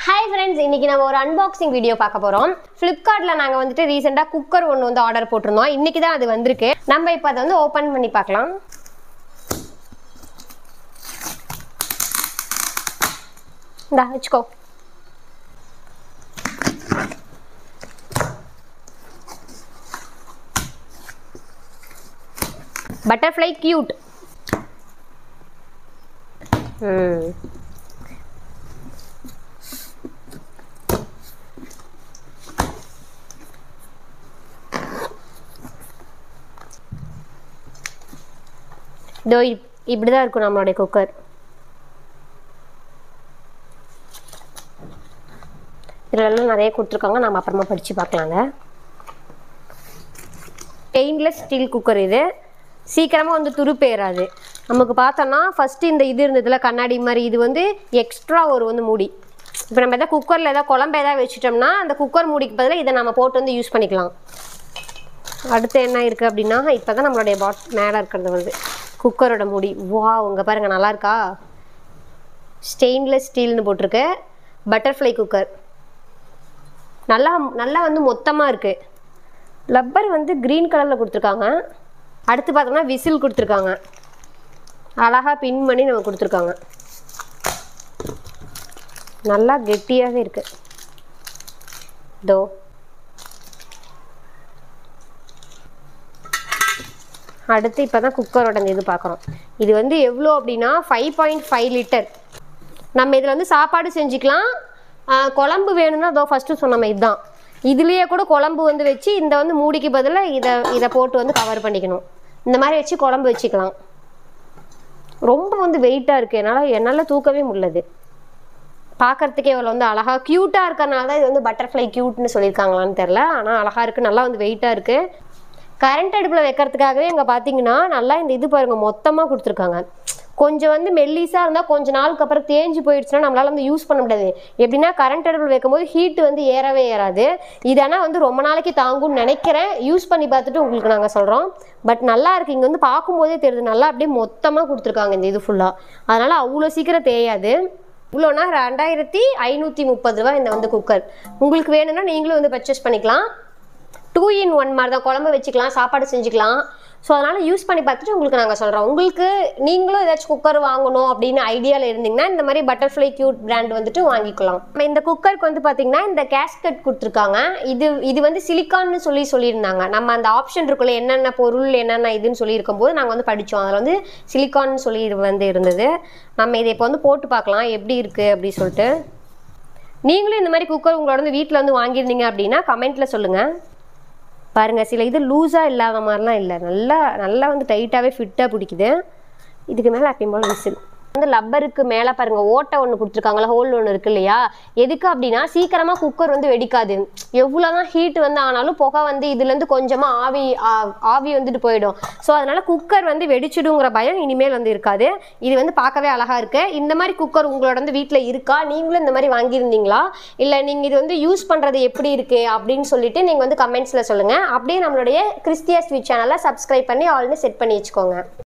hi friends இன்னைக்கு நம்ம ஒரு அன்பாக்சிங் வீடியோ பார்க்க போறோம் ஃப்ளிப்கார்ட்ல நாங்க வந்துட்டு ரீசெண்டா குக்கர் ஒன்று வந்து ஆர்டர் போட்டிருந்தோம் இன்னைக்கு தான் அது வந்திருக்கு நம்ம இப்போ அதை வந்து ஓபன் பண்ணி பார்க்கலாம் இந்தா வச்சுக்கோ பட்டர்ஃப்ளை கியூட் ம் இதோ இப்- இப்படிதான் இருக்கும் நம்மளுடைய குக்கர் இதுலலாம் நிறைய கொடுத்துருக்காங்க நம்ம அப்புறமா படித்து பார்க்கலாங்க ஸ்டெயின்லெஸ் ஸ்டீல் குக்கர் இது சீக்கிரமாக வந்து துருப்பேறாது நமக்கு பார்த்தோன்னா ஃபஸ்ட்டு இந்த இது இருந்ததுல கண்ணாடி மாதிரி இது வந்து எக்ஸ்ட்ரா ஒரு வந்து மூடி இப்போ நம்ம எதாவது குக்கரில் ஏதாவது குழம்பு ஏதாவது வச்சுட்டோம்னா அந்த குக்கர் மூடிக்கு பதிலாக இதை நம்ம போட்டு வந்து யூஸ் பண்ணிக்கலாம் அடுத்து என்ன இருக்குது அப்படின்னா இப்போ தான் நம்மளுடைய பாட் மேலே இருக்கிறது வந்து குக்கரோட மூடி வா உங்க பாருங்க நல்லா இருக்கா ஸ்டெயின்லெஸ் ஸ்டீல்னு போட்டிருக்கு பட்டர்ஃப்ளை குக்கர் நல்லா நல்லா வந்து மொத்தமாக இருக்குது லப்பர் வந்து க்ரீன் கலரில் கொடுத்துருக்காங்க அடுத்து பார்த்தோம்னா விசில் கொடுத்துருக்காங்க அழகாக பின் பண்ணி நம்ம கொடுத்துருக்காங்க நல்லா கெட்டியாகவே இருக்கு தோ அடுத்து இப்போ தான் குக்கரோட இந்த இது பார்க்குறோம் இது வந்து எவ்வளோ அப்படின்னா ஃபைவ் பாயிண்ட் ஃபைவ் லிட்டர் நம்ம இதில் வந்து சாப்பாடு செஞ்சுக்கலாம் ஆ, குழம்பு வேணும்னா அதோ ஃபஸ்ட்டு சொன்ன மாதிரி தான் இதுலேயே கூட குழம்பு வந்து வச்சு இந்த வந்து மூடிக்கு பதிலாக இதை இதை போட்டு வந்து கவர் பண்ணிக்கணும் இந்த மாதிரி வச்சு குழம்பு வச்சுக்கலாம் ரொம்ப வந்து வெயிட்டாக இருக்குது என்னால் என்னால் தூக்கவே முடியலது பார்க்கறதுக்கே இவ்வளோ வந்து அழகா க்யூட்டாக இருக்கறனால தான் இது வந்து பட்டர்ஃப்ளை க்யூட்னு சொல்லியிருக்காங்களான்னு தெரில ஆனால் அழகா இருக்குது நல்லா வந்து வெயிட்டாக இருக்குது கரண்ட் அடுப்பில் வைக்கிறதுக்காகவே இங்கே பார்த்தீங்கன்னா நல்லா இந்த இது பாருங்க மொத்தமாக கொடுத்துருக்காங்க கொஞ்சம் வந்து மெல்லிஸாக இருந்தால் கொஞ்ச நாளுக்கு அப்புறம் தேஞ்சு போயிடுச்சுன்னா நம்மளால வந்து யூஸ் பண்ண முடியாது எப்படின்னா கரண்ட் அடுப்பில் வைக்கும்போது ஹீட் வந்து ஏறவே ஏறாது இது ஆனால் வந்து ரொம்ப நாளைக்கு தாங்கும்னு நினைக்கிறேன் யூஸ் பண்ணி பார்த்துட்டு உங்களுக்கு நாங்கள் சொல்கிறோம் பட் நல்லா இருக்கு இங்கே வந்து பார்க்கும்போதே தெரியுது நல்லா அப்படியே மொத்தமாக கொடுத்துருக்காங்க இந்த இது ஃபுல்லாக அதனால் அவ்வளோ சீக்கிரம் தேயாது இவ்வளோனா ரெண்டாயிரத்தி ஐநூற்றி முப்பது ரூபா இந்த வந்து குக்கர் உங்களுக்கு வேணும்னா நீங்களும் வந்து பர்ச்சேஸ் பண்ணிக்கலாம் டூ இன் ஒன் மாதிரி தான் குழம்பு வச்சுக்கலாம் சாப்பாடு செஞ்சுக்கலாம் ஸோ அதனால் யூஸ் பண்ணி பார்த்துட்டு உங்களுக்கு நாங்கள் சொல்கிறோம் உங்களுக்கு நீங்களும் ஏதாச்சும் குக்கர் வாங்கணும் அப்படின்னு ஐடியாவில் இருந்தீங்கன்னா இந்த மாதிரி பட்டர்ஃப்ளை கியூட் பிராண்ட் வந்துட்டு வாங்கிக்கலாம் நம்ம இந்த குக்கருக்கு வந்து பார்த்தீங்கன்னா இந்த கேஸ்கட் கொடுத்துருக்காங்க இது இது வந்து சிலிக்கான்னு சொல்லி சொல்லியிருந்தாங்க நம்ம அந்த ஆப்ஷன் இருக்குள்ள என்னென்ன பொருள் என்னென்ன இதுன்னு சொல்லியிருக்கும் போது நாங்கள் வந்து படித்தோம் அதில் வந்து சிலிக்கான்னு சொல்லி இது வந்து இருந்தது நம்ம இதை இப்போ வந்து போட்டு பார்க்கலாம் எப்படி இருக்குது அப்படி சொல்லிட்டு நீங்களும் இந்த மாதிரி குக்கர் உங்களோட வந்து வீட்டில் வந்து வாங்கியிருந்தீங்க அப்படின்னா கமெண்ட்டில் சொல்லுங்கள் பாருங்க சில இது லூஸாக இல்லாத மாதிரிலாம் இல்லை நல்லா நல்லா வந்து டைட்டாகவே ஃபிட்டாக பிடிக்குது இதுக்கு மேலே எப்பயும் போல் விசில் வந்து லப்பருக்கு மேலே பாருங்க ஓட்டை ஒன்று கொடுத்துருக்காங்களா ஹோல் ஒன்று இருக்கு இல்லையா எதுக்கு அப்படின்னா சீக்கிரமாக குக்கர் வந்து வெடிக்காது எவ்வளோ தான் ஹீட் வந்து ஆனாலும் புகை வந்து இதுலேருந்து கொஞ்சமாக ஆவி ஆ- ஆவி வந்துட்டு போயிடும் ஸோ அதனால குக்கர் வந்து வெடிச்சிடுங்கிற பயம் இனிமேல் வந்து இருக்காது இது வந்து பார்க்கவே அழகா இருக்கு இந்த மாதிரி குக்கர் உங்களோட வந்து வீட்டில் இருக்கா நீங்களும் இந்த மாதிரி வாங்கியிருந்தீங்களா இல்லை நீங்கள் இது வந்து யூஸ் பண்ணுறது எப்படி இருக்கு அப்படின்னு சொல்லிட்டு நீங்கள் வந்து கமெண்ட்ஸில் சொல்லுங்கள் அப்படியே நம்மளுடைய கிறிஸ்டியா ஸ்வீட் சேனலை சப்ஸ்கிரைப் பண்ணி ஆல்னு செட் பண்ணி வச்சுக்கோங்க